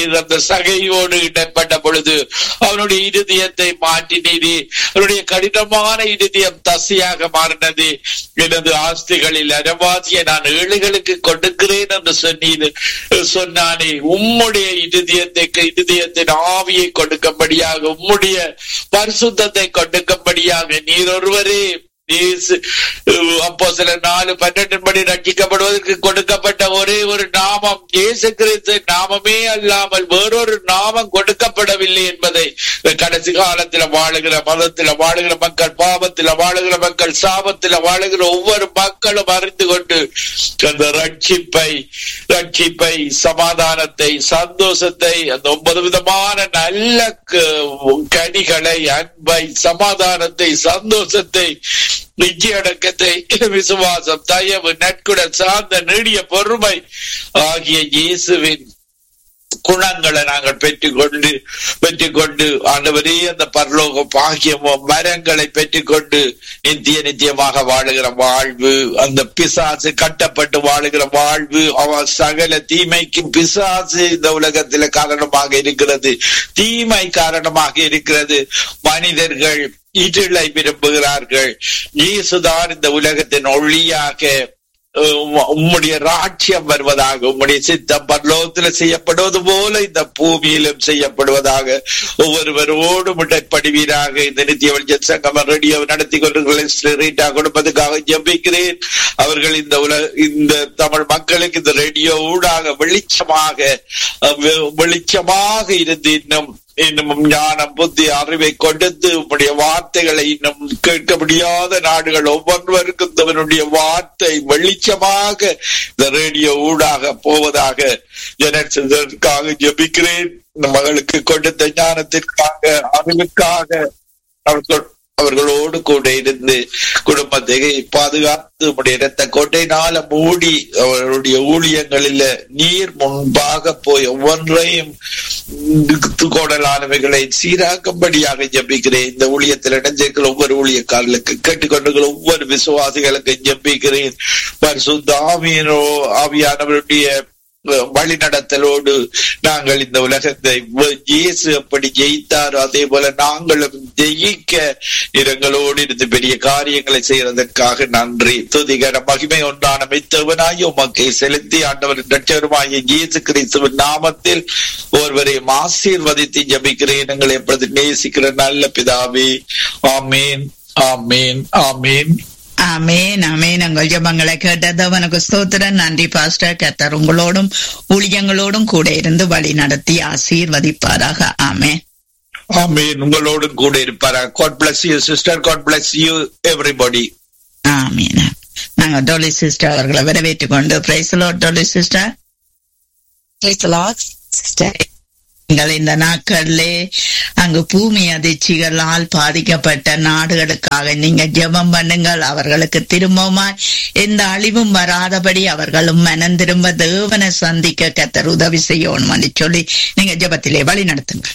நீர் அந்த சகையோடு இடப்பட்ட பொழுது அவனுடைய இருதயத்தை மாற்றினீரே அவனுடைய கடினமான இருதயம் தசையாக மாறினது எனது ஆஸ்திகளில் அரவாசியை நான் ஏழைகளுக்கு கொடுக்கிறேன் என்று சொன்னீர் சொன்னானே உம்முடைய இருதயத்தை இருதயத்தின் ஆவியை கொடுக்கும்படியாக உம்முடைய பரிசுத்தத்தை கொடுக்கும்படியாக நீர் ஒருவரே இயேசு, அப்போ சில நாலு பன்னெண்டு படி ரட்சிக்கப்படுவதற்கு கொடுக்கப்பட்ட ஒரே ஒரு நாமம் இயேசு கிறிஸ்து நாமமே அல்லாமல் வேறொரு நாமம் கொடுக்கப்படவில்லை என்பதை கடைசி காலத்துல வாழுகிற மதத்துல வாழுகிற மக்கள் பாவத்துல வாழுகிற மக்கள் சாபத்துல வாழுகிற ஒவ்வொரு மக்களும் அறிந்து கொண்டு அந்த ரட்சிப்பை ரட்சிப்பை சமாதானத்தை சந்தோஷத்தை அந்த ஒன்பது விதமான நல்ல க- கனிகளை அன்பை சமாதானத்தை சந்தோஷத்தை நிச்சயடக்கத்தை விசுவாசம் தயவு நட்குடல் சார்ந்த நீடிய பொறுமை ஆகிய இயேசுவின் குணங்களை நாங்கள் பெற்றுக்கொண்டு பெற்றுக்கொண்டு ஆண்டவரே அந்த பரலோகம் பாக்கியமோ மரங்களை பெற்றுக்கொண்டு நித்திய நித்தியமாக வாழுகிற வாழ்வு அந்த பிசாசு கட்டப்பட்டு வாழுகிற வாழ்வு அவன் சகல தீமைக்கும் பிசாசு இந்த உலகத்துல காரணமாக இருக்கிறது தீமை காரணமாக இருக்கிறது மனிதர்கள் இருளை விரும்புகிறார்கள் இயேசுதான் இந்த உலகத்தின் ஒளியாக உம்- உம்முடைய ராட்சியம் வருவதாக உம்முடைய சித்தம் பரலோகத்துல செய்யப்படுவது போல இந்த பூமியிலும் செய்யப்படுவதாக ஒவ்வொருவரோடு முட்டைப்படுவீராக இந்த நித்திய வெளிச்ச சங்கம் ரேடியோ நடத்தி கொண்டிருக்கிற கொடுப்பதற்காக ஜெபிக்கிறேன் அவர்கள் இந்த உலக இந்த தமிழ் மக்களுக்கு இந்த ரேடியோ ஊடாக வெளிச்சமாக அஹ், வெ- வெளிச்சமாக இருந்து இன்னும் இன்னும் ஞானம் புத்தி அறிவை கொடுத்து உம்முடைய வார்த்தைகளை இன்னும் கேட்க முடியாத நாடுகள் ஒவ்வொருவருக்கும் தவனுடைய வார்த்தை வெளிச்சமாக இந்த ரேடியோ ஊடாக போவதாக ஜனத்திற்காக ஜெபிக்கிறேன் இந்த மகளுக்கு கொடுத்த ஞானத்திற்காக அறிவுக்காக அவர்கள் அவர்களோடு கூட இருந்து குடும்பத்தை பாதுகாத்து உடைய இரத்த கோட்டையினால மூடி அவர்களுடைய ஊழியங்களில நீர் முன்பாக போய் ஒவ்வொன்றையும் கோடலானவைகளை சீராக்கும்படியாக ஜெபிக்கிறேன் இந்த ஊழியத்தில் இணைஞ்சிருக்கிற ஒவ்வொரு ஊழியக்காரர்களுக்கு கேட்டுக்கொண்டிருக்கிற ஒவ்வொரு விசுவாசிகளுக்கு ஜெபிக்கிறேன் பரிசுத்த ஆவியனோ ஆவியானவருடைய வழி நடத்தலோடு நாங்கள் இந்த உலகத்தை வ- இயேசு எப்படி ஜெயித்தாரோ அதே போல நாங்களும் ஜெயிக்க இரங்களோடு இருந்து பெரிய காரியங்களை செய்யறதற்காக நன்றி துதிகர மகிமை ஒன்றான மித்தவனாய் உமக்கை செலுத்தி ஆண்டவரின் ரட்சகருமாகிய இயேசு கிறிஸ்துவின் நாமத்தில் ஒருவரையும் ஆசீர்வதித்து ஜபிக்கிறேன் எங்களை எப்பொழுது நேசிக்கிற நல்ல பிதாவே ஆமீன் ஆமீன் ஆமீன் ஆமேன் ஆமேன் உங்கள் ஜபங்களை கேட்டது அவனுக்கு ஸ்தோத்திரம் நன்றி பாஸ்டர் கத்தர் உங்களோடும் ஊழியங்களோடும் கூட இருந்து வழி நடத்தி ஆசீர்வதிப்பாராக ஆமேன் ஆமீன் உங்களோடும் கூட இருப்பாரா God bless you sister God bless you everybody ஆமீன் நாங்க டோலி சிஸ்டர் அவர்களை வரவேற்றுக் கொண்டு பிரைஸ்லோ Dolly sister Praise the Lord, sister. நீங்கள் இந்த நாட்களிலே அங்கு பூமி அதிர்ச்சிகளால் பாதிக்கப்பட்ட நாடுகளுக்காக நீங்க ஜெபம் பண்ணுங்கள் அவர்களுக்கு திரும்பவுமாய் எந்த அழிவும் வராதபடி அவர்களும் மனம் திரும்ப தேவனை சந்திக்க கத்தர் உதவி செய்யணும் சொல்லி நீங்க ஜெபத்திலே வழி நடத்துங்க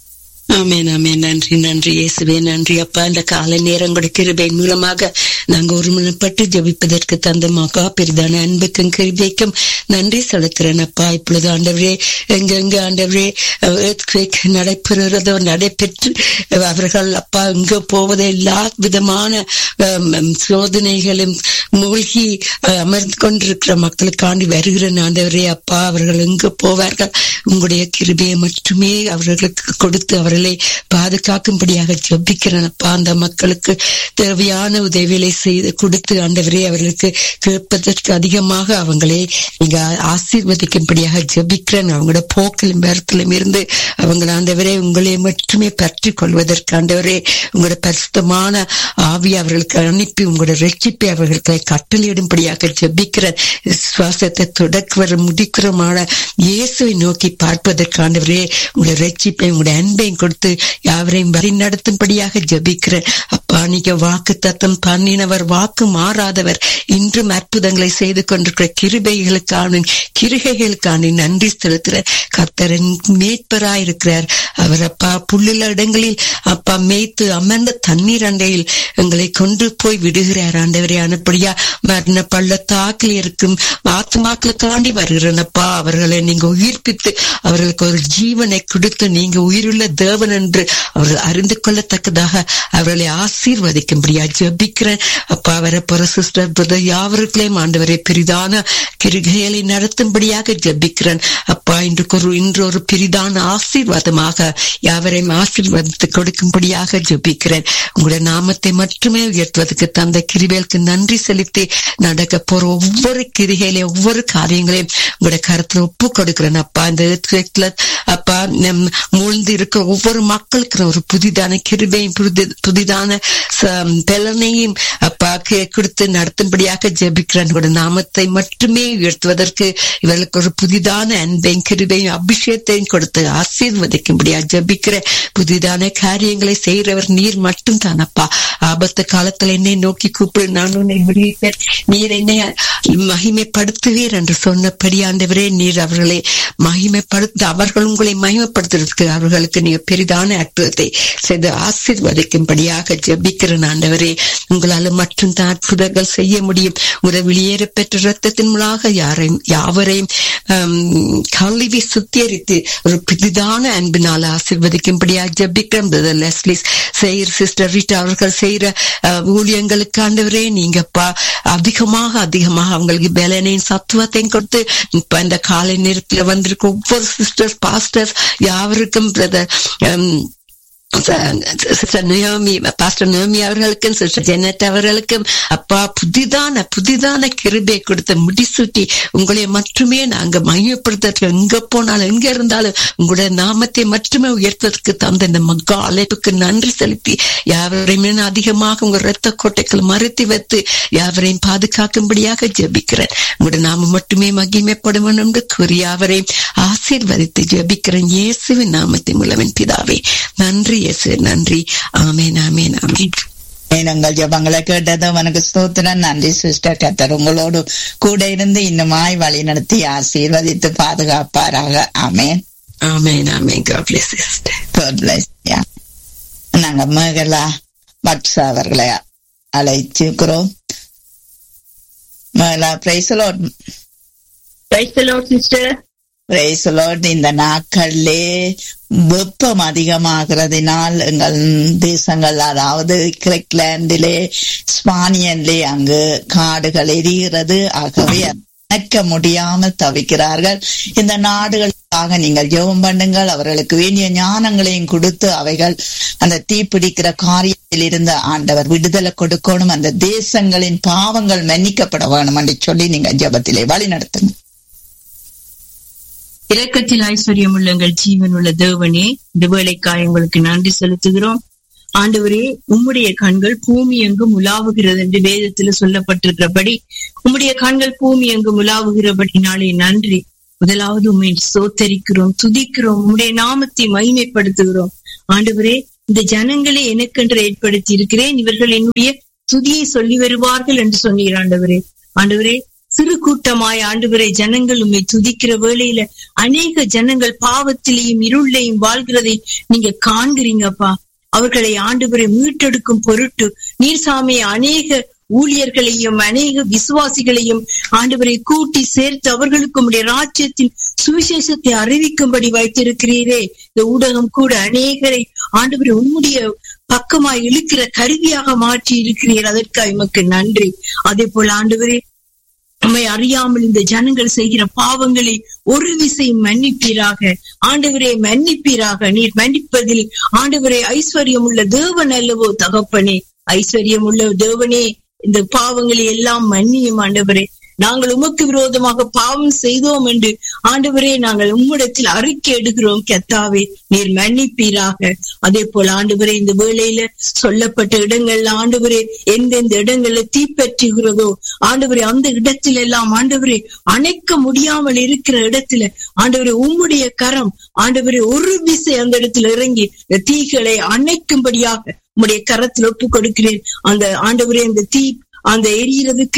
ஆமென் ஆமென் நன்றி நன்றி இயேசுவே நன்றி அப்பா இந்த காலை நேரம் கூட கிருபையின் மூலமாக நாங்க ஒருமனப்பட்டு ஜெபிப்பதற்கு தந்த மகா பெரிதான அன்புக்கும் கிருபைக்கும் நன்றி செலுத்துறேன் அப்பா இப்பொழுது ஆண்டவரே எங்கெங்க ஆண்டவரே earthquake நடைபெறுகிறதோ நடைபெற்று அவர்கள் அப்பா எங்க போவதோ எல்லா விதமான ஹம், ஹம், சோதனைகளும் மூழ்கி அஹ், அமர்ந்து கொண்டிருக்கிற மக்களுக்காண்டி வருகிற ஆண்டவரே அப்பா அவர்கள் எங்க போவார்கள் உங்களுடைய கிருபையை மட்டுமே அவர்களுக்கு கொடுத்து அவர்களை பாதுகாக்கும்படியாக ஜெபிக்கிறேன் அப்பா அந்த மக்களுக்கு தேவையான உதவிகளை செய்து கொடுத்து ஆண்டவரே அவர்களுக்கு கேட்பதற்கு அதிகமாக அவங்களை நீங்க ஆசீர்வதிக்கும்படியாக ஜெபிக்கிறேன் அவங்களோட போக்கிலும் பேரத்திலும் இருந்து அவங்க ஆண்டவரே உங்களை மட்டுமே பற்றி கொள்வதற்கு ஆண்டவரே உங்களோட பரிசுத்தமான ஆவி அவர்களுக்கு அனுப்பி உங்களோட ரட்சிப்பை அவர்களுக்கு கட்டளையிடும்படியாக ஜெபிக்கிற சுவாசத்தை தொடக்குவர முடிக்கிறமான இயேசுவை நோக்கி பார்ப்பதற்கு ஆண்டவரே உங்களுடைய ரட்சிப்பை உங்களுடைய அன்பையும் கொடுத்து யாவரையும் வழி நடத்தும்படியாக ஜெபிக்கிறேன் அப்பா நீங்க வாக்கு தத்தம் பண்ணினவர் வாக்கு மாறாதவர் இன்றும் அற்புதங்களை செய்து கொண்டிருக்கிற கிருபைகளுக்கான கிருகைகளுக்கான நன்றி செலுத்துற கர்த்தரன் மேற்பராயிருக்கிறார் அவர் அப்பா புல்லுள்ள இடங்களில் அப்பா மேய்த்து அமர்ந்த தண்ணீர் அண்டையில் எங்களை கொண்டு போய் விடுகிறார் ஆண்டவரே அனுப்படியா மரண பள்ளத்தாக்கில் இருக்கும் ஆத்மாக்களுக்காண்டி வருகிறனப்பா அவர்களை நீங்க உயிர்ப்பித்து அவர்களுக்கு ஒரு ஜீவனை கொடுத்து நீங்க உயிருள்ள தேவன் என்று அவர்கள் அறிந்து கொள்ளத்தக்கதாக அவர்களை ஆசீர்வதிக்கும்படியா ஜபிக்கிறேன் அப்பா அவரை போற சிஸ்டர் பிரதர் யாவருக்களையும் ஆண்டவரை பெரிதான கிருகைகளை நடத்தும்படியாக ஜபிக்கிறேன் அப்பா இன்றைக்கு ஒரு இன்று ஒரு பெரிதான ஆசீர்வாதமாக யாவரையும் ஆசீர்வாதத்தை கொடுக்கும்படியாக ஜபிக்கிறேன் உங்களுடைய நாமத்தை மட்டுமே உயர்த்துவதற்கு தந்த கிருபேலுக்கு நன்றி செலுத்தி நடக்க போற ஒவ்வொரு கிரிகையிலையும் ஒவ்வொரு காரியங்களையும் உங்களுடைய கருத்துல ஒப்பு கொடுக்கிறேன் அப்பா இந்த earthquake-ல, அப்பா நம் மூழ்ந்து இருக்கிற ஒவ்வொரு மக்களுக்கு ஒரு புதிதான கிருபையும் புதி- புதிதான ச- பலனையும் அப்பா கே- கொடுத்து நடத்தும்படியாக ஜெபிக்கிறேன் உங்களுடைய நாமத்தை மட்டுமே உயர்த்துவதற்கு இவர்களுக்கு ஒரு புதிதான அன்பையும் கிருபையும் அபிஷேகத்தையும் கொடுத்து ஆசீர்வதிக்கும்படியா ஜெபிக்கிறேன் புதிதான காரியங்களை செய்கிறவர் நீர் மட்டும் தானப்பா ஆபத்து காலத்துல என்னை நோக்கி கூப்பிடு நான் உன்னை விடுவிப்பேன் நீர் என்னை மகிமைப்படுத்துவீர் என்று சொன்னபடி ஆண்டவரே நீர் அவர்களை மகிமைப்படுத்த அவர்கள் உங்களை மகிமைப்படுத்துறதுக்கு அவர்களுக்கு நீங்க பெரிதான அற்புதத்தை செய்து ஆசீர்வதிக்கும்படியாக ஜெபிக்கிறேன் ஆண்டவரே உங்களால மட்டும் தான் அற்புதங்கள் செய்ய முடியும் உங்களை வெளியேற பெற்ற ரத்தத்தின் மூலமாக யாரையும் யாவரையும் ஆம், கழுவி சுத்திகரித்து ஒரு புதிதான அன்பினால் ஆசீர்வதிக்கும்படியாக ஜெபிக்கிறேன் பிரதர் லெஸ்லிஸ் செய்கிற சிஸ்டர் ரீட்டா அவர்கள் செய்யற அஹ், ஊழியங்களுக்கு ஆண்டவரே நீங்கப்பா அதிகமாக அதிகமாக அவங்களுக்கு பலனையும் சத்துவத்தையும் கொடுத்து இப்ப இந்த காலை நேரத்துல வந்திருக்க ஒவ்வொரு சிஸ்டர் பாஸ்டர் யாவருக்கும் brother sister Naomi pastor Naomi அவர்களுக்கும் சிஸ்டர் ஜெனட் அவர்களுக்கும் அப்பா புதிதான புதிதான கிருபை கொடுத்த முடிசூட்டி உங்களை மட்டுமே நாங்க மையப்படுத்துறதுக்கு எங்க போனாலும் எங்க இருந்தாலும் உங்களுடைய நாமத்தை மட்டுமே உயர்த்துவதற்கு தந்த இந்த மக்கா அழைப்புக்கு நன்றி செலுத்தி யாவரையுமே நான் அதிகமாக உங்க ரத்த கோட்டைகள் மறுத்தி வைத்து யாவரையும் பாதுகாக்கும்படியாக ஜெபிக்கிறேன் உங்களுடைய நாம மட்டுமே மகிமைப்படும் என்று கூறி யாவரையும் ஆசீர்வதித்து ஜெபிக்கிறேன் இயேசுவின் நாமத்தின் மூலமின் பிதாவே நன்றி இயேசு நன்றி ஆமேன் ஆமேன் ஆமேன் எங்கள் ஜபங்களை கேட்டது உனக்கு ஸ்தோத்திரம் நன்றி சிஸ்டர் கத்தர் உங்களோடு கூட இருந்து இன்னுமாய் வழி நடத்தி ஆசீர்வதித்து பாதுகாப்பாராக ஆமென் ஆமேன் ஆமேன் God bless you, sister. God bless you. நாங்க மேகலா பட்ஸ் அவர்களை அழைச்சிருக்கிறோம் Megala பிரைசலோட் Praise the Lord, sister. பிரைசலோட் இந்த நாட்களிலே வெப்பம் அதிகமாகிறதினால் எங்கள் தேசங்கள் அதாவது கிரெக்லாண்டிலே ஸ்பானியன்லே அங்கு காடுகள் எரிகிறது ஆகவே அணைக்க முடியாமல் தவிக்கிறார்கள் இந்த நாடுகளுக்காக நீங்கள் ஜெபம் பண்ணுங்கள் அவர்களுக்கு வேண்டிய ஞானங்களையும் கொடுத்து அவைகள் அந்த தீப்பிடிக்கிற காரியத்தில் இருந்த ஆண்டவர் விடுதலை கொடுக்கணும் அந்த தேசங்களின் பாவங்கள் மன்னிக்கப்பட வேணும் என்று சொல்லி நீங்க ஜெபத்திலே வழி நடத்துங்க இரக்கத்தில் ஐஸ்வர்யம் உள்ள எங்கள் ஜீவன் உள்ள தேவனே இந்த வேலைக்காய் உங்களுக்கு நன்றி செலுத்துகிறோம் ஆண்டவரே உம்முடைய கண்கள் பூமி எங்கும் உலாவுகிறது என்று வேதத்துல சொல்லப்பட்டிருக்கிறபடி உம்முடைய கண்கள் பூமி எங்கும் உலாவுகிறபடினாலே நன்றி முதலாவது உண்மை சோத்தரிக்கிறோம் துதிக்கிறோம் உம்முடைய நாமத்தை மகிமைப்படுத்துகிறோம் ஆண்டவரே இந்த ஜனங்களை எனக்கென்று ஏற்படுத்தி இருக்கிறேன் இவர்கள் என்னுடைய துதியை சொல்லி வருவார்கள் என்று சொன்னீர் ஆண்டவரே ஆண்டவரே சிறு கூட்டமாய் ஆண்டவரை ஜனங்கள் உண்மை துதிக்கிற வேளையில அநேக ஜனங்கள் பாவத்திலேயும் இருளையும் வாழ்கிறதை நீங்க காண்கிறீங்கப்பா அவர்களை ஆண்டவரை மீட்டெடுக்கும் பொருட்டு நீர் சாமியை அநேக ஊழியர்களையும் அநேக விசுவாசிகளையும் ஆண்டவரை கூட்டி சேர்த்து அவர்களுக்கு உடைய ராஜ்யத்தின் சுவிசேஷத்தை அறிவிக்கும்படி வைத்திருக்கிறீரே இந்த ஊடகம் கூட அநேகரை ஆண்டவரை உம்முடைய பக்கமாய் இழுக்கிற கருவியாக மாற்றி இருக்கிறீர் அதற்காக எமக்கு நன்றி அதே போல ஆண்டவரே நம்மை அறியாமல் இந்த ஜனங்கள் செய்கிற பாவங்களை ஒரு விசை மன்னிப்பீராக ஆண்டவரே மன்னிப்பீராக நீர் மன்னிப்பதில் ஆண்டவரே ஐஸ்வர்யம் உள்ள தேவன் அல்லவோ தகப்பனே ஐஸ்வர்யம் உள்ள தேவனே இந்த பாவங்களை எல்லாம் மன்னியும் ஆண்டவரே நாங்கள் உமக்கு விரோதமாக பாவம் செய்தோம் என்று ஆண்டவரே நாங்கள் உம்மிடத்தில் அறிக்கை எடுக்கிறோம் கெத்தாவே நீர் மன்னிப்பீராக அதே போல ஆண்டவரே இந்த வேளையில சொல்லப்பட்ட இடங்கள்ல ஆண்டவரே எந்தெந்த இடங்கள்ல தீப்பற்றுகிறதோ ஆண்டவரே அந்த இடத்துல எல்லாம் ஆண்டவரே அணைக்க முடியாமல் இருக்கிற இடத்துல ஆண்டவரே உம்முடைய கரம் ஆண்டவரே ஒரு விசை அந்த இடத்துல இறங்கி இந்த தீகளை அணைக்கும்படியாக உம்முடைய கரத்தில் ஒப்பு கொடுக்கிறேன் அந்த ஆண்டவரே அந்த தீ அந்த எரியறதுக்குள்ள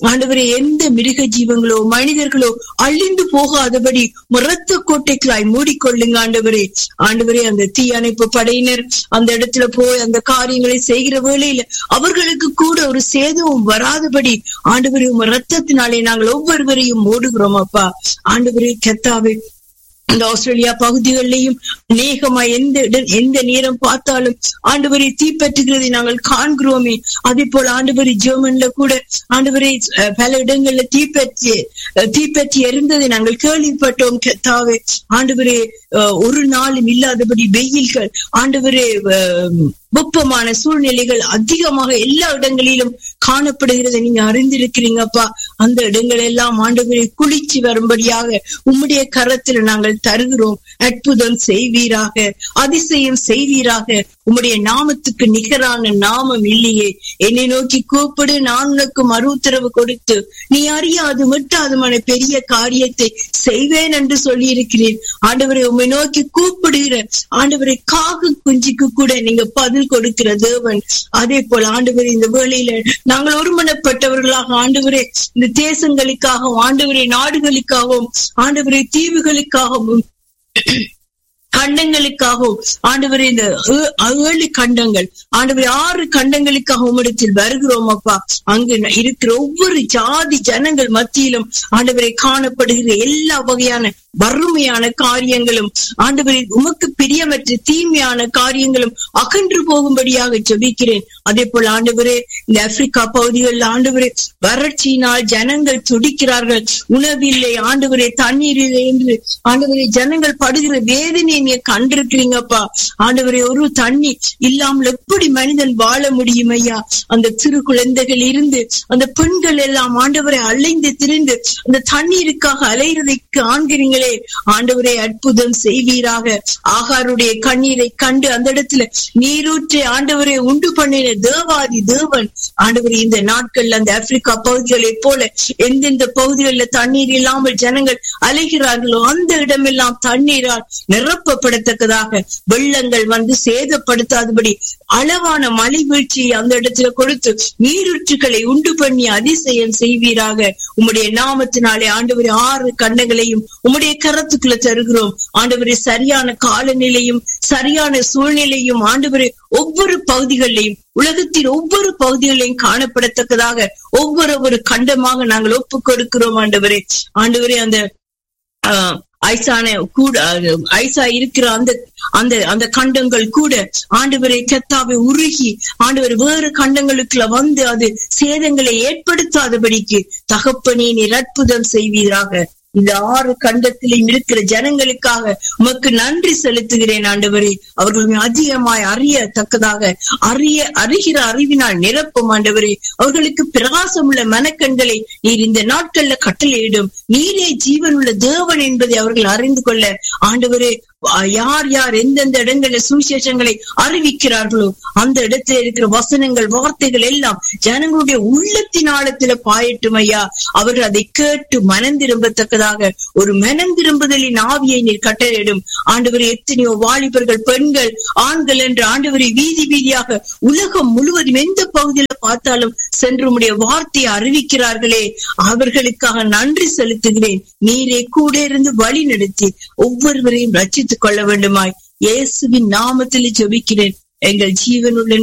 ஆண்டவரே எந்த மிருக ஜீவங்களோ மனிதர்களோ அழிந்து போகாதபடி முரத்த கோட்டைகளாய் மூடிக்கொள்ளுங்க ஆண்டவரே ஆண்டவரே அந்த தீ அணைப்பு படையினர் அந்த இடத்துல போய் அந்த காரியங்களை செய்கிற வேளையில அவர்களுக்கு கூட ஒரு சேதமும் வராதபடி ஆண்டவரே உங்க ரத்தத்தினாலே நாங்கள் ஒவ்வொருவரையும் மூடுகிறோம் அப்பா ஆண்டவரே கத்தாவே இந்த ஆஸ்திரேலியா பகுதிகளிலையும் அநேகமா எந்த இட- எந்த நேரம் பார்த்தாலும் ஆண்டவரை தீப்பற்றுகிறதை நாங்கள் காண்கிறோமே அதே போல ஆண்டவரை ஜெர்மன்ல கூட ஆண்டவரை அஹ், பல இடங்கள்ல தீப்பற்றி அஹ், தீப்பற்றி எரிந்ததை நாங்கள் கேள்விப்பட்டோம் கத்தாவே ஆண்டவரே அஹ், ஒரு நாளும் இல்லாதபடி வெயில்கள் ஆண்டவரே அஹ், வெப்பமான சூழ்நிலைகள் அதிகமாக எல்லா இடங்களிலும் காணப்படுகிறதை நீங்க அறிந்திருக்கிறீங்கப்பா அந்த இடங்கள் எல்லாம் ஆண்டவரை குளிச்சு வரும்படியாக உம்முடைய கரத்தில் நாங்கள் தருகிறோம் அற்புதம் செய்வீராக அதிசயம் செய்வீராக உம்முடைய நாமத்துக்கு நிகரான நாமம் இல்லையே என்னை நோக்கி கூப்பிடு நான் உனக்கு மறு உத்தரவு கொடுத்து நீ அறியாது விட்டாதுமான பெரிய காரியத்தை செய்வேன் என்று சொல்லி இருக்கிறேன் ஆண்டவரை உம்மை நோக்கி கூப்பிடுகிற ஆண்டவரை காகு குஞ்சுக்கு கூட நீங்க பதில் கொடுக்கிற தேவன் அதே போல ஆண்டவரே இந்த வேளையில நாங்கள் ஒருமனப்பட்டவர்களாக ஆண்டவரே இந்த தேசங்களுக்காகவும் ஆண்டவரே நாடுகளுக்காகவும் ஆண்டவரே தீவுகளுக்காகவும் கண்டங்களுக்காகவும் ஆண்டவரே இந்த ஏ- ஏழு கண்டங்கள் ஆண்டவரே ஆறு கண்டங்களுக்காக உம்மிடத்தில் வருகிறோம் அப்பா அங்கு ந- இருக்கிற ஒவ்வொரு ஜாதி ஜனங்கள் மத்தியிலும் ஆண்டவரை காணப்படுகிற எல்லா வகையான வறுமையான காரியங்களும் ஆண்டவரே உமக்கு பிரியமற்ற தீமையான காரியங்களும் அகன்று போகும்படியாக ஜெபிக்கிறேன் அதே போல ஆண்டவரே இந்த ஆப்பிரிக்கா பகுதிகளில் ஆண்டவரே வறட்சியினால் ஜனங்கள் துடிக்கிறார்கள் உணவில்லை ஆண்டவரே தண்ணீர் இல்லை என்று ஆண்டவரே ஜனங்கள் படுகிற வேதனையை நீங்க கண்டிருக்கிறீங்கப்பா ஆண்டவரே ஒரு தண்ணி இல்லாமல் எப்படி மனிதன் வாழ முடியும் ஐயா அந்த சிறு குழந்தைகள் இருந்து அந்த பெண்கள் எல்லாம் ஆண்டவரை அலைந்து திரிந்து அந்த தண்ணீருக்காக அலைகிறதை காண்கிறீங்களே ஆண்டவரே அற்புதம் செய்வீராக ஆகாருடைய கண்ணீரை கண்டு அந்த இடத்துல நீரூற்றி ஆண்டவரை உண்டு பண்ணின தேவாதி தேவன் ஆண்டவரே இந்த நாட்கள்ல அந்த ஆப்பிரிக்கா பகுதிகளைப் போல எந்தெந்த பகுதிகளில் தண்ணீர் இல்லாமல் ஜனங்கள் அலைகிறார்களோ அந்த இடமெல்லாம் தண்ணீரால் நிரப்பப்படத்தக்கதாக வெள்ளங்கள் வந்து சேதப்படுத்தாதபடி அளவான மழை வீழ்ச்சியை அந்த இடத்துல கொடுத்து நீரூற்றுகளை உண்டு பண்ணி அதிசயம் செய்வீராக உம்முடைய நாமத்தினாலே ஆண்டவரே ஆறு கண்டங்களையும் உம்முடைய கரத்துக்குள்ள தருகிறோம் ஆண்டவரே சரியான காலநிலையும் சரியான சூழ்நிலையும் ஆண்டவரே ஒவ்வொரு பகுதிகளிலையும் உலகத்தின் ஒவ்வொரு பகுதிகளையும் காணப்படத்தக்கதாக ஒவ்வொரு ஒரு கண்டமாக நாங்கள் ஒப்பு கொடுக்கிறோம் ஆண்டவரே ஆண்டவரே அந்த ஆஹ், ஐசான கூட அஹ், ஐசா இருக்கிற அந்த அந்த அந்த கண்டங்கள் கூட ஆண்டவரை கத்தாவை உருகி ஆண்டவர் வேறு கண்டங்களுக்குள்ள வந்து அது சேதங்களை ஏற்படுத்தாதபடிக்கு தகப்பனே நீர் அற்புதம் செய்வீராக இந்த ஆறு கண்டத்திலும் இருக்கிற ஜனங்களுக்காக உமக்கு நன்றி செலுத்துகிறேன் ஆண்டவரே அவர்கள் அதிகமாய் அறியத்தக்கதாக அறிய அறிகிற அறிவினால் நிரப்பும் ஆண்டவரே அவர்களுக்கு பிரகாசம் உள்ள மனக்கண்களை நீர் இந்த நாட்கள்ல கட்டளையிடும் நீரே ஜீவனுள்ள தேவன் என்பதை அவர்கள் அறிந்து கொள்ள ஆண்டவரே அஹ் யார் யார் எந்தெந்த இடங்கள்ல சுவிசேஷங்களை அறிவிக்கிறார்களோ அந்த இடத்துல இருக்கிற வசனங்கள் வார்த்தைகள் எல்லாம் ஜனங்களுடைய உள்ளத்தின் ஆழத்துல பாயட்டும் ஐயா அவர்கள் அதை கேட்டு மனம் திரும்பத்தக்கதாக ஒரு மனம் திரும்புதலின் ஆவியை நீர் கட்டளையிடும் ஆண்டவரை எத்தனையோ வாலிபர்கள் பெண்கள் ஆண்கள் என்று ஆண்டவரை வீதி வீதியாக உலகம் முழுவதும் எந்த பகுதியில பார்த்தாலும் சென்று உம்முடைய வார்த்தையை அறிவிக்கிறார்களே அவர்களுக்காக நன்றி செலுத்துகிறேன் நீரே கூட இருந்து வழி நடத்தி ஒவ்வொருவரையும் ரட்சித்துக் கொள்ள வேண்டுமாய் இயேசுவின் நாமத்தில் ஜெபிக்கிறேன் எங்கள் ஜீவனுள்ள